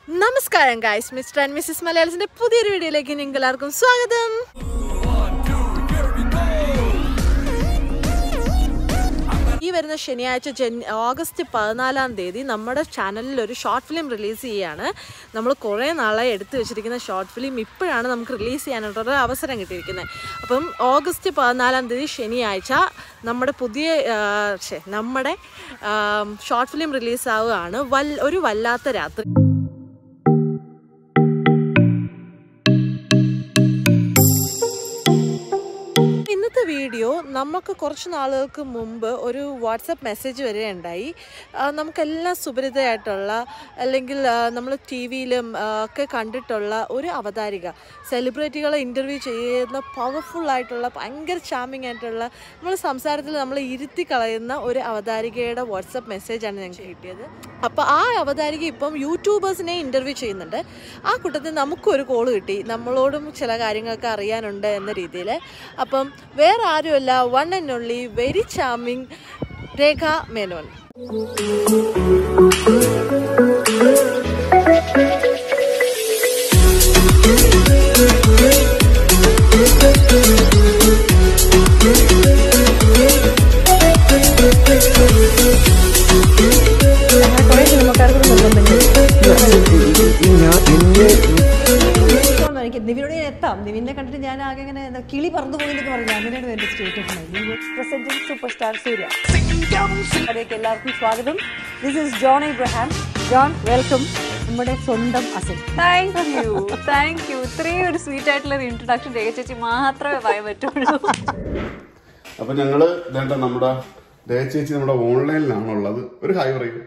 നമസ്കാരം guys mister and Mrs മലയാളത്തിന്റെ പുതിയൊരു വീഡിയോയിലേക്ക് നിങ്ങൾക്ക് എല്ലാവർക്കും സ്വാഗതം ഈ വരുന്ന ശനിയാഴ്ച ജൻ ഓഗസ്റ്റ് പതിനാലാം തീയതി നമ്മുടെ ചാനലിൽ ഒരു ഷോർട്ട് ഫിലിം റിലീസ് ചെയ്യുകയാണ് നമ്മൾ കുറേ നാളായി എടുത്തു വെച്ചിരിക്കുന്ന ഷോർട്ട് ഫിലിം ഇപ്പോഴാണ് നമുക്ക് റിലീസ് ചെയ്യാനായിട്ടൊരു അവസരം കിട്ടിയിരിക്കുന്നത് അപ്പം ഓഗസ്റ്റ് പതിനാലാം തീയതി ശനിയാഴ്ച നമ്മുടെ പുതിയ ആ, ശ്ശെ, നമ്മുടെ ഷോർട്ട് ഫിലിം റിലീസാവുകയാണ് വൽ ഒരു വല്ലാത്ത രാത്രി ഇന്നത്തെ വീഡിയോ നമുക്ക് കുറച്ച് നാളുകൾക്ക് മുമ്പ് ഒരു വാട്സപ്പ് മെസ്സേജ് വരികയുണ്ടായി ആ, നമുക്കെല്ലാം സുപരിതയായിട്ടുള്ള അല്ലെങ്കിൽ നമ്മൾ ടി വിയിലും ഒക്കെ കണ്ടിട്ടുള്ള ഒരു അവതാരിക സെലിബ്രിറ്റികളെ ഇൻ്റർവ്യൂ ചെയ്യുന്ന പവർഫുൾ ആയിട്ടുള്ള ഭയങ്കര ചാമിങ് ആയിട്ടുള്ള നമ്മൾ സംസാരത്തിൽ നമ്മൾ ഇരുത്തി കളയുന്ന ഒരു അവതാരികയുടെ വാട്സപ്പ് മെസ്സേജാണ് ഞങ്ങൾക്ക് കിട്ടിയത് അപ്പോൾ ആ അവതാരിക ഇപ്പം യൂട്യൂബേഴ്സിനെ ഇൻ്റർവ്യൂ ചെയ്യുന്നുണ്ട് ആ കൂട്ടത്തിൽ നമുക്കൊരു കോൾ കിട്ടി നമ്മളോടും ചില കാര്യങ്ങളൊക്കെ അറിയാനുണ്ട് എന്ന രീതിയിൽ അപ്പം വേറെ ആരുമല്ല one and only very charming Rekha Menon ഇഷ്ടമാണ് എനിക്ക് നിവിനോട് ഞാൻ എത്താം നിവിനെ കണ്ടിട്ട് ഞാൻ ആകെ ഇങ്ങനെ എന്താ കിളി പറന്നു പോയി എന്നൊക്കെ പറഞ്ഞു അങ്ങനെയാണ് എന്റെ state of mind presenting super star Suriya അതിലേക്ക് എല്ലാവർക്കും സ്വാഗതം this is John Abraham John welcome നമ്മുടെ സ്വന്തം Asin thank you thank you ഇത്രയും ഒരു സ്വീറ്റ് ആയിട്ടുള്ള ഒരു ഇൻട്രൊഡക്ഷൻ രേഖ ചേച്ചി മാത്രമേ പറയാൻ പറ്റുള്ളൂ അപ്പൊ ഞങ്ങള് ഇതേണ്ട നമ്മുടെ ദയ ചേച്ചി നമ്മുടെ ഓൺലൈനിലാണുള്ളത് ഒരു ഹായ് പറയൂ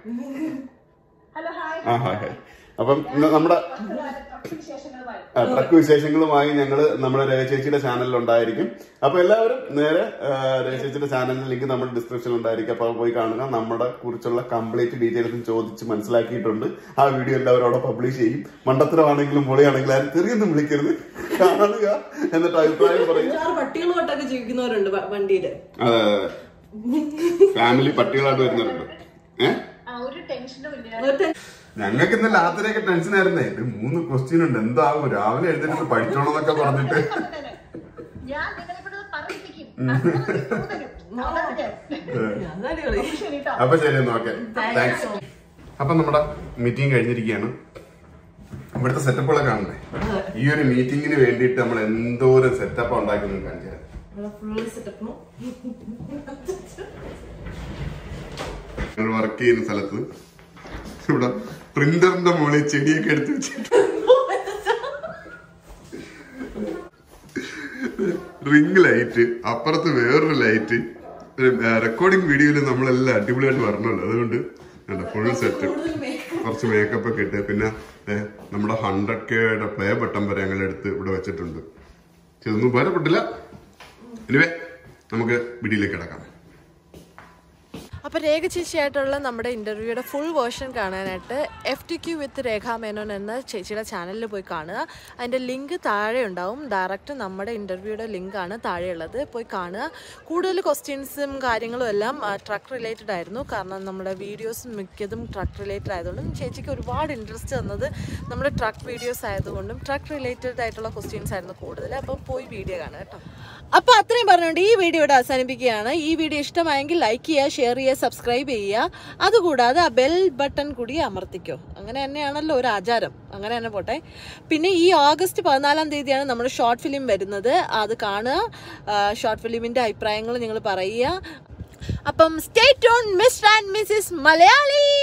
ആ ഹായ് ഹായ് അപ്പം ഇന്ന് നമ്മുടെ ആ, ട്രക്ക് വിശേഷങ്ങളുമായി ഞങ്ങള് നമ്മുടെ രവ ചേച്ചിയുടെ ചാനലിൽ ഉണ്ടായിരിക്കും അപ്പൊ എല്ലാവരും നേരെ ആ, രവ ചേച്ചിയുടെ ചാനലിന്റെ ലിങ്ക് നമ്മുടെ ഡിസ്ക്രിപ്ഷനിൽ ഉണ്ടായിരിക്കും അപ്പൊ പോയി കാണുക നമ്മുടെ കുറിച്ചുള്ള കംപ്ലീറ്റ് ഡീറ്റെയിൽസും ചോദിച്ച് മനസ്സിലാക്കിയിട്ടുണ്ട് ആ വീഡിയോ എല്ലാവരും അവിടെ പബ്ലിഷ് ചെയ്യും മണ്ടത്തരമാണെങ്കിലും പൊളിയാണെങ്കിലും ആരും തെറിയൊന്നും വിളിക്കരുത് കാണുക എന്നിട്ട് അഭിപ്രായം പറയുക പട്ടികളുമായിട്ടൊക്കെ ജീവിക്കുന്നവരുണ്ട് വണ്ടിയില് അതെ ഫാമിലി പട്ടികളായിട്ട് വരുന്നവരുണ്ട് ഏഹ് ഞങ്ങൾക്ക് ഇന്ന് രാത്രിയൊക്കെ ടെൻഷൻ ആയിരുന്നേ ഇത് മൂന്ന് ക്വസ്റ്റ്യൻ ഉണ്ട് എന്താകും രാവിലെ എഴുന്നേറ്റ് പഠിച്ചോണം എന്നൊക്കെ പറഞ്ഞിട്ട് അപ്പൊ ശരി എന്നാ ഓക്കെ താങ്ക്സ് അപ്പൊ നമ്മുടെ മീറ്റിംഗ് കഴിഞ്ഞിരിക്കുകയാണ് ഇവിടുത്തെ സെറ്റപ്പുകളൊക്കെ കാണണ്ടേ ഈ ഒരു മീറ്റിംഗിന് വേണ്ടിയിട്ട് നമ്മൾ എന്തോരം സെറ്റപ്പ് ഉണ്ടാക്കി കാണിച്ചു തരാം ഞങ്ങൾ വർക്ക് ചെയ്യുന്ന സ്ഥലത്ത് ഇവിടെ പ്രിന്ററിന്റെ മുകളിൽ ചെടിയൊക്കെ എടുത്ത് വെച്ചിട്ട് റിംഗ് ലൈറ്റ് അപ്പുറത്ത് വേറൊരു ലൈറ്റ് റെക്കോർഡിംഗ് വീഡിയോയിൽ നമ്മളെല്ലാം അടിപൊളിയായിട്ട് വരണമല്ലോ അതുകൊണ്ട് ഫുൾ സെറ്റ് കുറച്ച് മേക്കപ്പ് ഒക്കെ ഇട്ട് പിന്നെ ദേ, നമ്മുടെ ഹൺഡ്രഡ് കെയുടെ പ്ലേ ബട്ടൺ വരെ ഞങ്ങൾ എടുത്ത് ഇവിടെ വെച്ചിട്ടുണ്ട് പക്ഷെ ഇതൊന്നും ഉപകാരപ്പെട്ടില്ല എനിവേ നമുക്ക് വീഡിയോയിലേക്ക് കിടക്കാം അപ്പോൾ രേഖ ചേച്ചിയായിട്ടുള്ള നമ്മുടെ ഇൻ്റർവ്യൂയുടെ ഫുൾ വേർഷൻ കാണാനായിട്ട് F T Q with Rekha Menon എന്ന ചേച്ചിയുടെ ചാനലിൽ പോയി കാണുക അതിൻ്റെ ലിങ്ക് താഴെ ഉണ്ടാവും ഡയറക്റ്റ് നമ്മുടെ ഇൻ്റർവ്യൂയുടെ ലിങ്കാണ് താഴെയുള്ളത് പോയി കാണുക കൂടുതൽ ക്വസ്റ്റ്യൻസും കാര്യങ്ങളും എല്ലാം ട്രക്ക് റിലേറ്റഡ് ആയിരുന്നു കാരണം നമ്മുടെ വീഡിയോസ് മിക്കതും ട്രക്ക് റിലേറ്റഡ് ആയതുകൊണ്ടും ചേച്ചിക്ക് ഒരുപാട് ഇൻട്രസ്റ്റ് തന്നത് നമ്മുടെ ട്രക്ക് വീഡിയോസ് ആയതുകൊണ്ടും ട്രക്ക് റിലേറ്റഡ് ആയിട്ടുള്ള ക്വസ്റ്റ്യൻസ് ആയിരുന്നു കൂടുതൽ അപ്പം പോയി വീഡിയോ കാണുക കേട്ടോ അപ്പോൾ അത്രയും പറഞ്ഞുകൊണ്ട് ഈ വീഡിയോ ഇവിടെ അവസാനിപ്പിക്കുകയാണ് ഈ വീഡിയോ ഇഷ്ടമായെങ്കിൽ ലൈക്ക് ചെയ്യുക ഷെയർ ചെയ്യുക സബ്സ്ക്രൈബ് ചെയ്യുക അതുകൂടാതെ ആ ബെൽ ബട്ടൺ കൂടി അമർത്തിക്കോ അങ്ങനെ തന്നെയാണല്ലോ ഒരു ആചാരം അങ്ങനെ തന്നെ പോട്ടെ പിന്നെ ഈ ഓഗസ്റ്റ് പതിനാലാം തീയതിയാണ് നമ്മുടെ ഷോർട്ട് ഫിലിം വരുന്നത് അത് കാണുക ഷോർട്ട് ഫിലിമിൻ്റെ അഭിപ്രായങ്ങൾ നിങ്ങൾ പറയുക അപ്പം stay tuned Mr and Mrs Malayali